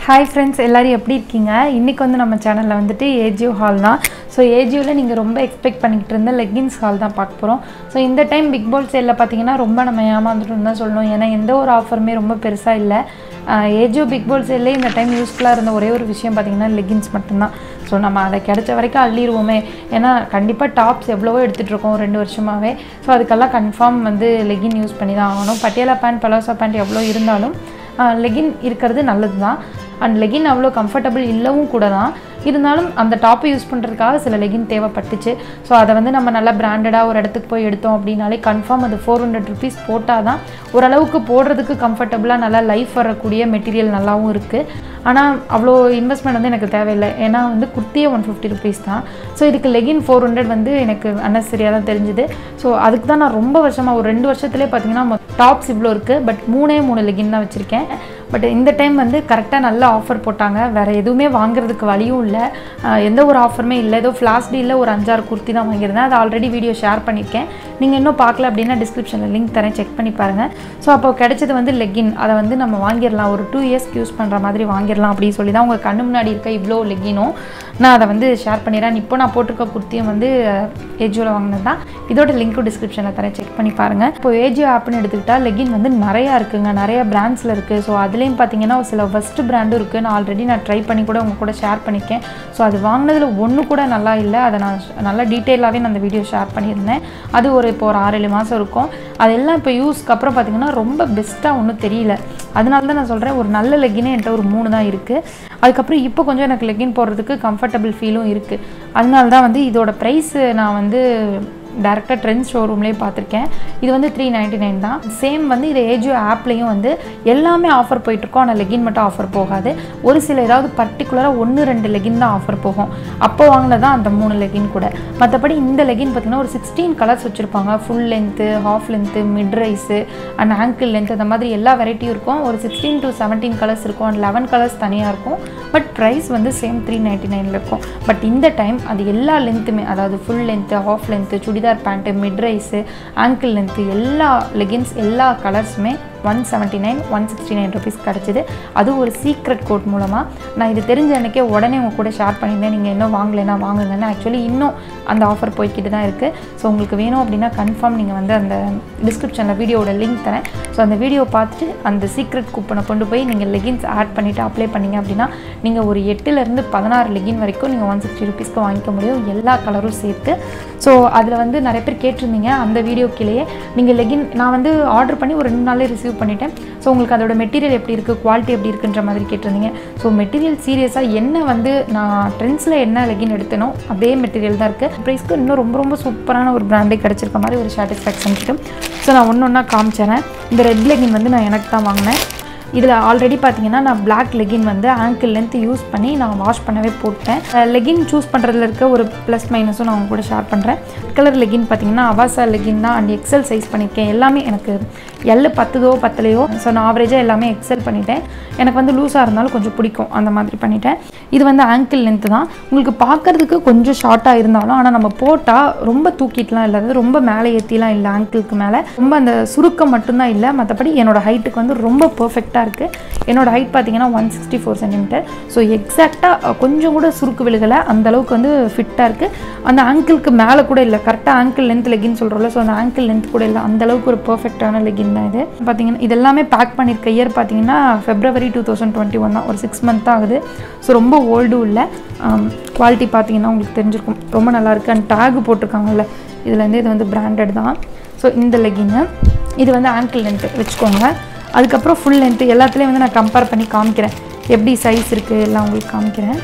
hi friends எல்லாரும் எப்படி இருக்கீங்க இன்றைக்கி வந்து நம்ம சேனலில் வந்துட்டு ஏஜியோ ஹால் தான் ஸோ ஏஜியோவில் நீங்கள் ரொம்ப எக்ஸ்பெக்ட் பண்ணிக்கிட்டு இருந்த லெகின்ஸ் ஹால் தான் பார்க்க போகிறோம் ஸோ இந்த டைம் பிக் பால் சேலில் பார்த்தீங்கன்னா ரொம்ப நம்ம ஏமாந்துட்டோம் தான் சொல்லணும் ஏன்னா எந்த ஒரு ஆஃபருமே ரொம்ப பெருசாக இல்லை ஏஜியோ பிக் பால் சேல்லே இந்த டைம் யூஸ்ஃபுல்லாக இருந்த ஒரே ஒரு விஷயம் பார்த்தீங்கன்னா லெகின்ஸ் மட்டும்தான் ஸோ நம்ம அதை கிடைச்ச வரைக்கும் அள்ளிடுவோமே ஏன்னா கண்டிப்பாக டாப்ஸ் எவ்வளவோ எடுத்துகிட்டு இருக்கோம் ரெண்டு வருஷமாகவே ஸோ அதுக்கெல்லாம் கன்ஃபார்ம் வந்து லெகின் யூஸ் பண்ணி தான் ஆகணும் பட்டியாலா பேண்ட் பலோசா பேண்ட் எவ்வளோ இருந்தாலும் லெகின் இருக்கிறது நல்லது தான் அண்ட் லெகின் அவ்வளோ கம்ஃபர்டபுள் இல்லவும் கூட தான் இருந்தாலும் அந்த டாப்பை யூஸ் பண்ணுறதுக்காக சில லெகின் தேவைப்பட்டுச்சு ஸோ அதை வந்து நம்ம நல்லா பிராண்டடாக ஒரு இடத்துக்கு போய் எடுத்தோம் அப்படின்னாலே கன்ஃபார்ம் அது ஃபோர் ஹண்ட்ரட் ருபீஸ் போட்டால் தான் ஓரளவுக்கு போடுறதுக்கு கம்ஃபர்டபுளாக நல்லா லைஃப் வரக்கூடிய மெட்டீரியல் நல்லாவும் இருக்குது ஆனால் அவ்வளோ இன்வெஸ்ட்மெண்ட் வந்து எனக்கு தேவையில்லை ஏன்னா வந்து குர்த்தியே ஒன் ஃபிஃப்டி ருபீஸ் தான் ஸோ இதுக்கு லெகின் ஃபோர் ஹண்ட்ரட் வந்து எனக்கு அன்னசரியாக தான் தெரிஞ்சுது ஸோ அதுக்கு தான் நான் ரொம்ப வருஷமாக ஒரு ரெண்டு வருஷத்துலேயே பார்த்தீங்கன்னா டாப்ஸ் இவ்வளோ இருக்குது பட் மூணே மூணு லெகின் தான் வச்சுருக்கேன் பட் இந்த டைம் வந்து கரெக்டாக நல்ல ஆஃபர் போட்டாங்க வேறு எதுவுமே வாங்குறதுக்கு வழியும் இல்லை எந்த ஒரு ஆஃபருமே இல்லை ஏதோ ஃப்ளாஷ் டீலில் ஒரு அஞ்சாறு குர்த்தி தான் வாங்கியிருந்தேன் அது ஆல்ரெடி வீடியோ ஷேர் பண்ணியிருக்கேன் நீங்கள் இன்னும் பார்க்கல அப்படின்னா டிஸ்கிரிப்ஷனில் லிங்க் தரேன் செக் பண்ணி பாருங்கள் ஸோ அப்போ கிடைச்சது வந்து லெகின் அதை வந்து நம்ம வாங்கிடலாம் ஒரு டூ இயர்ஸ்க்கு யூஸ் பண்ணுற மாதிரி வாங்கிடலாம் அப்படின்னு சொல்லி தான் உங்கள் கண்ணு முன்னாடி இருக்க இவ்வளோ லெகினும் நான் அதை வந்து ஷேர் பண்ணிடுறேன் இப்போ நான் போட்டிருக்க குர்த்தியும் வந்து ஏஜியோவில் வாங்கினது தான் இதோட லிங்க்கும் டிஸ்கிரிப்ஷனில் தரேன் செக் பண்ணி பாருங்கள் இப்போ ஏஜியோ ஆப்னு எடுத்துக்கிட்டால் லெகின் வந்து நிறையா இருக்குங்க நிறைய பிராண்ட்ஸில் இருக்குது ஸோ அதுலேயும் பார்த்தீங்கன்னா சில ஃபஸ்ட்டு பிராண்டும் இருக்குது நான் ஆல்ரெடி நான் ட்ரை பண்ணி கூட உங்கள் கூட ஷேர் பண்ணியிருக்கேன் ஸோ அது வாங்கினதில் ஒன்று கூட நல்லா இல்லை அதை நான் நல்லா டீட்டெயிலாகவே நான் அந்த வீடியோ ஷேர் பண்ணியிருந்தேன் அது ஒரு இப்போ ஒரு ஆறு ஏழு மாதம் இருக்கும் அதெல்லாம் இப்போ யூஸ்க்கு அப்புறம் பார்த்தீங்கன்னா ரொம்ப பெஸ்ட்டாக ஒன்றும் தெரியல அதனால தான் நான் சொல்கிறேன் ஒரு நல்ல லெக்கினே என்கிட்ட ஒரு மூணு தான் இருக்குது அதுக்கப்புறம் இப்போ கொஞ்சம் எனக்கு லெக்கின் போடுறதுக்கு கம்ஃபர்டபுள் ஃபீலும் இருக்குது அதனால தான் வந்து இதோட ப்ரைஸு நான் வந்து டேரெக்டாக ட்ரெண்ட்ஸ் ஷோரூம்லேயே பார்த்துருக்கேன் இது வந்து த்ரீ நைன்ட்டி நைன் தான் சேம் வந்து இது ஏஜியோ ஆப்லேயும் வந்து எல்லாமே ஆஃபர் போயிட்டுருக்கோம் ஆனால் லெகின் மட்டும் ஆஃபர் போகாது ஒரு சில ஏதாவது பர்டிகுலராக ஒன்று ரெண்டு லெகின் தான் ஆஃபர் போகும் அப்போ வாங்கினது தான் அந்த மூணு லெகின் கூட மற்றபடி இந்த லெகின் பார்த்திங்கன்னா ஒரு சிக்ஸ்டீன் கலர்ஸ் வச்சுருப்பாங்க full length half length mid rise and ankle length அந்த மாதிரி எல்லா வெரைட்டியும் இருக்கும் ஒரு சிக்ஸ்டீன் டு செவன்டீன் கலர்ஸ் இருக்கும் அண்ட் லெவன் கலர்ஸ் தனியாக இருக்கும் பட் ப்ரைஸ் வந்து சேம் த்ரீ நைன்ட்டி நைனில் இருக்கும் பட் இந்த டைம் அது எல்லா லென்த்துமே அதாவது full length half length churidar churidar pant mid rise ankle length எல்லா லெகின்ஸ் எல்லா கலர்ஸுமே one seventy nine one sixty nine rupees கிடச்சிது அது ஒரு சீக்ரெட் கோட் மூலமாக நான் இது தெரிஞ்ச அன்றைக்கே உடனே உங்கள் கூட ஷேர் பண்ணியிருந்தேன் நீங்கள் இன்னும் வாங்கலைன்னா வாங்குங்கன்னு ஆக்சுவலி இன்னும் அந்த ஆஃபர் போய்கிட்டு தான் இருக்குது ஸோ உங்களுக்கு வேணும் அப்படின்னா கன்ஃபார்ம் நீங்கள் வந்து அந்த டிஸ்கிரிப்ஷனில் வீடியோட லிங்க் தரேன் ஸோ அந்த வீடியோ பார்த்துட்டு அந்த சீக்ரெட் கூப்பனை கொண்டு போய் நீங்கள் லெகின்ஸ் ஆட் பண்ணிவிட்டு அப்ளை பண்ணிங்க அப்படின்னா நீங்கள் ஒரு எட்டுலேருந்து பதினாறு லெகின் வரைக்கும் நீங்கள் ஒன் சிக்ஸ்டி ருபீஸ்க்கு வாங்கிக்க முடியும் எல்லா கலரும் சேர்த்து ஸோ அதில் வந்து நிறைய பேர் கேட்டிருந்தீங்க அந்த வீடியோ கீழேயே நீங்கள் லெகின் நான் வந்து ஆர்டர் பண்ணி ஒரு ரெண்டு நாளே ரிசீவ் பண்ணிட்டேன் ஸோ உங்களுக்கு அதோட மெட்டீரியல் எப்படி இருக்குது குவாலிட்டி எப்படி இருக்குன்ற மாதிரி கேட்டிருந்தீங்க ஸோ மெட்டீரியல் சீரியஸாக என்ன வந்து நான் ட்ரெண்ட்ஸில் என்ன லெகின் எடுத்தனோ அதே மெட்டீரியல் தான் இருக்குது ப்ரைஸ்க்கு இன்னும் ரொம்ப ரொம்ப சூப்பரான ஒரு பிராண்டே கிடச்சிருக்க மாதிரி ஒரு சாட்டிஸ்ஃபேக்ஷன் இருக்குது ஸோ நான் ஒன்று ஒன்றா காமிச்சேன் இந்த ரெட் லெகின் வந்து நான் எனக்கு தான் வாங்கினேன் இதில் ஆல்ரெடி பார்த்தீங்கன்னா நான் பிளாக் லெகின் வந்து ஆங்கிள் லென்த் யூஸ் பண்ணி நான் வாஷ் பண்ணவே போட்டேன் லெகின் சூஸ் பண்ணுறதுல இருக்க ஒரு ப்ளஸ் மைனஸும் நான் உங்க கூட ஷேர் பண்ணுறேன் கலர் லெகின் பார்த்தீங்கன்னா அவாசா லெகின் தான் அண்ட் எக்ஸல் சைஸ் பண்ணியிருக்கேன் எல்லாமே எனக்கு எல் பத்துதோ பத்துலையோ ஸோ நான் ஆவரேஜாக எல்லாமே எக்ஸல் பண்ணிட்டேன் எனக்கு வந்து லூஸாக இருந்தாலும் கொஞ்சம் பிடிக்கும் அந்த மாதிரி பண்ணிட்டேன் இது வந்து ஆங்கிள் லென்த்து தான் உங்களுக்கு பார்க்குறதுக்கு கொஞ்சம் ஷார்ட்டாக இருந்தாலும் ஆனால் நம்ம போட்டால் ரொம்ப தூக்கிட்டுலாம் இல்லை அதாவது ரொம்ப மேலே ஏற்றிலாம் இல்லை ஆங்கிளுக்கு மேலே ரொம்ப அந்த சுருக்கம் மட்டும்தான் இல்லை மற்றபடி என்னோடய ஹைட்டுக்கு வந்து ரொம்ப பர்ஃபெக்டாக கரெக்டாக இருக்குது என்னோடய ஹைட் பார்த்தீங்கன்னா one sixty four centimetre so எக்ஸாக்டாக கொஞ்சம் கூட சுருக்கு விழுகலை அந்த அளவுக்கு வந்து ஃபிட்டாக இருக்குது அந்த ஆங்கிளுக்கு மேலே கூட இல்லை கரெக்டாக ஆங்கிள் லென்த் லெகின் சொல்கிறோம்ல ஸோ அந்த ஆங்கிள் லென்த் கூட இல்லை அந்த அளவுக்கு ஒரு பர்ஃபெக்டான லெகின் தான் இது பார்த்தீங்கன்னா இது எல்லாமே பேக் பண்ணியிருக்க இயர் பார்த்தீங்கன்னா February two thousand twenty one தான் ஒரு சிக்ஸ் மந்த் தான் ஆகுது ஸோ ரொம்ப ஓல்டும் இல்லை குவாலிட்டி பார்த்தீங்கன்னா உங்களுக்கு தெரிஞ்சிருக்கும் ரொம்ப நல்லாயிருக்கு அண்ட் டேக் போட்டிருக்காங்கல்ல இதுலேருந்து இது வந்து பிராண்டட் தான் ஸோ இந்த லெகின்னு இது வந்து ஆங்கிள் லென்த்து வச்சுக்கோங்க அதுக்கப்புறம் ஃபுல் லென்த்து எல்லாத்துலேயும் வந்து நான் கம்பேர் பண்ணி காமிக்கிறேன் எப்படி சைஸ் இருக்குது எல்லாம் உங்களுக்கு காமிக்கிறேன்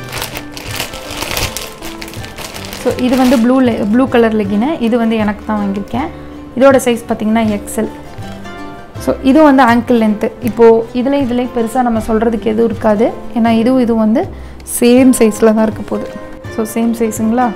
ஸோ இது வந்து ப்ளூ லெ ப்ளூ கலர் லெகின்னு இது வந்து எனக்கு தான் வாங்கியிருக்கேன் இதோட சைஸ் பார்த்திங்கன்னா எக்ஸல் ஸோ இதுவும் வந்து ஆங்கிள் லென்த்து இப்போது இதில் இதில் பெருசாக நம்ம சொல்கிறதுக்கு எதுவும் இருக்காது ஏன்னா இதுவும் இதுவும் வந்து சேம் சைஸில் தான் இருக்க போகுது ஸோ சேம் சைஸுங்களா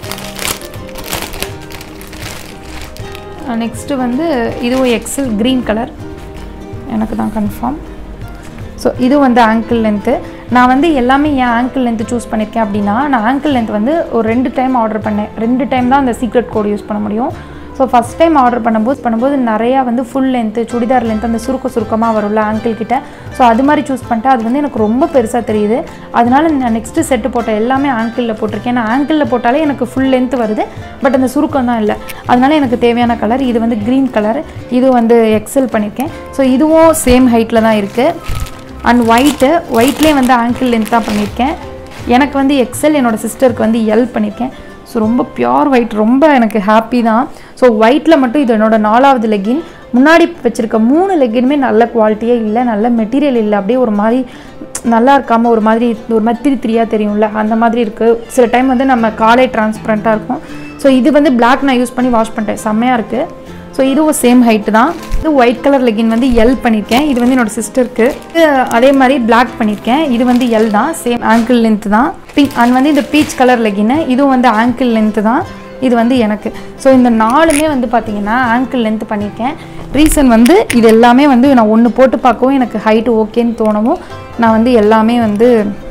நெக்ஸ்ட்டு வந்து இதுவும் எக்ஸல் க்ரீன் கலர் எனக்கு தான் கன்ஃபார்ம் ஸோ இது வந்து ஆங்கிள் லென்த்து நான் வந்து எல்லாமே ஏன் ஆங்கிள் லென்த்து சூஸ் பண்ணியிருக்கேன் அப்படின்னா நான் ஆங்கிள் லென்த் வந்து ஒரு ரெண்டு டைம் ஆர்டர் பண்ணேன் ரெண்டு டைம் தான் அந்த சீக்ரெட் கோட் யூஸ் பண்ண முடியும் ஸோ ஃபஸ்ட் டைம் ஆர்டர் பண்ணும்போது பண்ணும்போது நிறையா வந்து ஃபுல் லென்த்து சுடிதார் லென்த் அந்த சுருக்க சுருக்கமாக வரும்ல ஆங்கிள் கிட்ட ஸோ அது மாதிரி சூஸ் பண்ணிட்டு அது வந்து எனக்கு ரொம்ப பெருசாக தெரியுது அதனால நான் நெக்ஸ்ட்டு செட்டு போட்ட எல்லாமே ஆங்கிளில் போட்டிருக்கேன் ஏன்னா ஆங்கிளில் போட்டாலே எனக்கு ஃபுல் லென்த் வருது பட் அந்த சுருக்கம் தான் இல்லை அதனால எனக்கு தேவையான கலர் இது வந்து க்ரீன் கலர் இது வந்து எக்ஸல் பண்ணியிருக்கேன் ஸோ இதுவும் சேம் ஹைட்டில் தான் இருக்குது அண்ட் ஒயிட்டு ஒயிட்லேயே வந்து ஆங்கிள் லென்த் தான் பண்ணியிருக்கேன் எனக்கு வந்து எக்ஸல் என்னோடய சிஸ்டருக்கு வந்து எல் பண்ணியிருக்கேன் ஸோ ரொம்ப பியோர் ஒயிட் ரொம்ப எனக்கு ஹாப்பி தான் ஸோ ஒயிட்டில் மட்டும் இது என்னோட நாலாவது லெக்கின் முன்னாடி வச்சுருக்க மூணு லெக்கினுமே நல்ல குவாலிட்டியே இல்லை நல்ல மெட்டீரியல் இல்லை அப்படியே ஒரு மாதிரி நல்லா இருக்காமல் ஒரு மாதிரி ஒரு மாதிரி திரி திரியாக தெரியும்ல அந்த மாதிரி இருக்குது சில டைம் வந்து நம்ம காலை டிரான்ஸ்பரண்ட்டாக இருக்கும் ஸோ இது வந்து பிளாக் நான் யூஸ் பண்ணி வாஷ் பண்ணிட்டேன் செம்மையாக இருக்குது ஸோ இதுவும் சேம் ஹைட்டு தான் இது ஒயிட் கலர் லெகின் வந்து எல் பண்ணியிருக்கேன் இது வந்து என்னோட சிஸ்டருக்கு அதே மாதிரி பிளாக் பண்ணியிருக்கேன் இது வந்து எல் தான் சேம் ஆங்கிள் லென்த் தான் பிங்க் அண்ட் வந்து இந்த பீச் கலர் லெகின்னு இதுவும் வந்து ஆங்கிள் லென்த்து தான் இது வந்து எனக்கு ஸோ இந்த நாலுமே வந்து பார்த்தீங்கன்னா ஆங்கிள் லென்த் பண்ணியிருக்கேன் ரீசன் வந்து இது எல்லாமே வந்து நான் ஒன்று போட்டு பார்க்கவும் எனக்கு ஹைட்டு ஓகேன்னு தோணவும் நான் வந்து எல்லாமே வந்து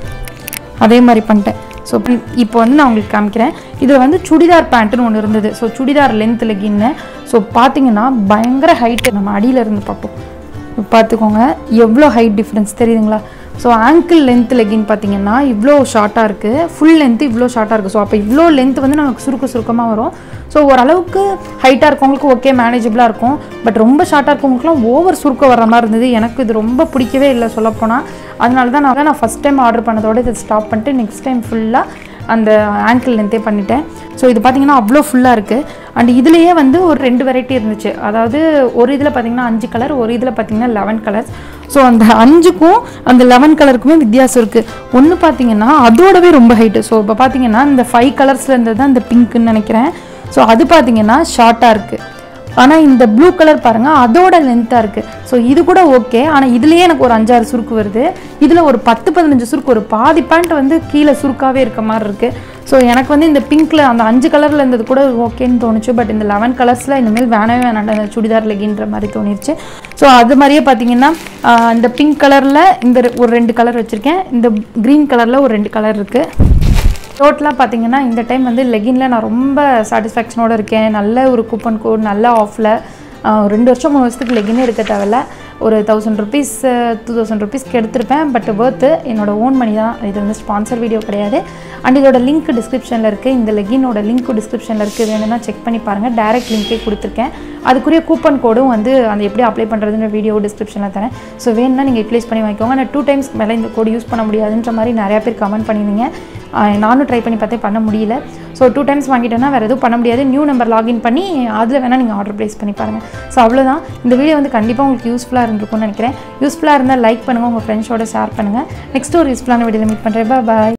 அதே மாதிரி பண்ணிட்டேன் ஸோ இப்போ வந்து நான் உங்களுக்கு காமிக்கிறேன் இதில் வந்து சுடிதார் பேண்ட்டுன்னு ஒன்று இருந்தது ஸோ சுடிதார் லென்த் லெகின்னு ஸோ பார்த்தீங்கன்னா பயங்கர ஹைட்டு நம்ம அடியில் இருந்து பார்ப்போம் இப்போ பார்த்துக்கோங்க எவ்வளோ ஹைட் டிஃப்ரென்ஸ் தெரியுதுங்களா ஸோ ஆங்கிள் லென்த் லெகின் பார்த்தீங்கன்னா இவ்வளோ ஷார்ட்டாக இருக்குது ஃபுல் லென்த்து இவ்வளோ ஷார்ட்டாக இருக்குது ஸோ அப்போ இவ்வளோ லென்த் வந்து நமக்கு சுருக்க சுருக்கமாக வரும் ஸோ ஓரளவுக்கு ஹைட்டாக இருக்கவங்களுக்கு ஓகே மேனேஜபிளாக இருக்கும் பட் ரொம்ப ஷார்ட்டாக இருக்கவங்களுக்குலாம் ஓவர் சுருக்கம் வர மாதிரி இருந்தது எனக்கு இது ரொம்ப பிடிக்கவே இல்லை சொல்லப்போனால் அதனால தான் நான் நான் ஃபஸ்ட் டைம் ஆர்டர் பண்ணதோட இதை ஸ்டாப் பண்ணிட்டு நெக்ஸ்ட் டைம் ஃபுல்லாக அந்த ஆங்கிள் லென்த்தே பண்ணிட்டேன் ஸோ இது பார்த்தீங்கன்னா அவ்வளோ ஃபுல்லாக இருக்குது அண்ட் இதுலேயே வந்து ஒரு ரெண்டு வெரைட்டி இருந்துச்சு அதாவது ஒரு இதில் பார்த்தீங்கன்னா அஞ்சு கலர் ஒரு இதில் பார்த்தீங்கன்னா லெவன் கலர்ஸ் ஸோ அந்த அஞ்சுக்கும் அந்த லெவன் கலருக்குமே வித்தியாசம் இருக்குது ஒன்று பார்த்தீங்கன்னா அதோடவே ரொம்ப ஹைட்டு ஸோ இப்போ பார்த்தீங்கன்னா இந்த ஃபைவ் கலர்ஸில் இருந்தது தான் இந்த பிங்க்குன்னு நினைக்கிறேன் ஸோ அது பார்த்தீங்கன்னா ஷார்ட்டாக இருக்குது ஆனால் இந்த ப்ளூ கலர் பாருங்கள் அதோட லென்த்தாக இருக்குது ஸோ இது கூட ஓகே ஆனால் இதுலேயே எனக்கு ஒரு அஞ்சாறு சுருக்கு வருது இதில் ஒரு பத்து பதினஞ்சு சுருக்கு ஒரு பாதி பேண்ட் வந்து கீழே சுருக்காகவே இருக்க மாதிரி இருக்குது ஸோ எனக்கு வந்து இந்த பிங்க்கில் அந்த அஞ்சு கலரில் இருந்தது கூட ஓகேன்னு தோணுச்சு பட் இந்த லெவன் கலர்ஸில் இனிமேல் வேணவே வேணாம் அந்த சுடிதார் லெகின்ற மாதிரி தோணிருச்சு ஸோ அது மாதிரியே பார்த்தீங்கன்னா ஆஹ், இந்த பிங்க் கலரில் இந்த ரெ- ஒரு ரெண்டு கலர் வச்சுருக்கேன் இந்த க்ரீன் கலரில் ஒரு ரெண்டு கலர் இருக்குது டோட்டலாக பார்த்தீங்கன்னா இந்த டைம் வந்து லெகின்ல நான் ரொம்ப சாட்டிஸ்ஃபேக்ஷனோட இருக்கேன் நல்ல ஒரு கூப்பன் கோட் நல்ல ஆஃபில் ரெண்டு வருஷம் மூணு வருஷத்துக்கு லெகினே எடுக்க தேவையில்ல ஒரு தௌசண்ட் ருபீஸ் டூ தௌசண்ட் ருபீஸ்க்கு எடுத்திருப்பேன் பட் ஒர்த்து என்னோட ஓன் மணி தான் இது வந்து ஸ்பான்சர் வீடியோ கிடையாது அண்ட் இதோட லிங்க் டிஸ்கிரிப்ஷனில் இருக்குது இந்த லெகினோட லிங்க் டிஸ்கிரிப்ஷனில் இருக்குது வேணும்னா செக் பண்ணி பாருங்கள் டேரக்ட் லிங்க்கே கொடுத்துருக்கேன் அதுக்குரிய கூப்பன் கோடும் வந்து அந்த எப்படி அப்ளை பண்ணுறதுன்ற வீடியோ டிஸ்கிரிப்ஷனில் தரேன் ஸோ வேணும்னா நீங்கள் யூட்டிலைஸ் பண்ணி வாங்கிக்கோங்க நான் டூ டைம்ஸ் மேலே இந்த கோடு யூஸ் பண்ண முடியாதுன்ற மாதிரி நிறையா பேர் கமெண்ட் பண்ணியிருந்தீங்க ஆஹ் நானும் ட்ரை பண்ணி பார்த்தேன் பண்ண முடியல ஸோ டூ டைம்ஸ் வாங்கிட்டேன்னா வேறு எதுவும் பண்ண முடியாது நியூ நம்பர் லாகின் பண்ணி அதில் வேணால் நீங்கள் ஆர்டர் ப்ளேஸ் பண்ணி பாருங்கள் ஸோ அவ்வளோதான் இந்த வீடியோ வந்து கண்டிப்பாக உங்களுக்கு யூஸ்ஃபுல்லாக இருந்திருக்கும்னு நினைக்கிறேன் யூஸ்ஃபுல்லாக இருந்தால் லைக் பண்ணுங்கள் உங்கள் ஃப்ரெண்ட்ஸோட ஷேர் பண்ணுங்கள் நெக்ஸ்ட் ஒரு யூஸ்ஃபுல்லான வீடியோவில் மீட் பண்ணுறேன் பாய்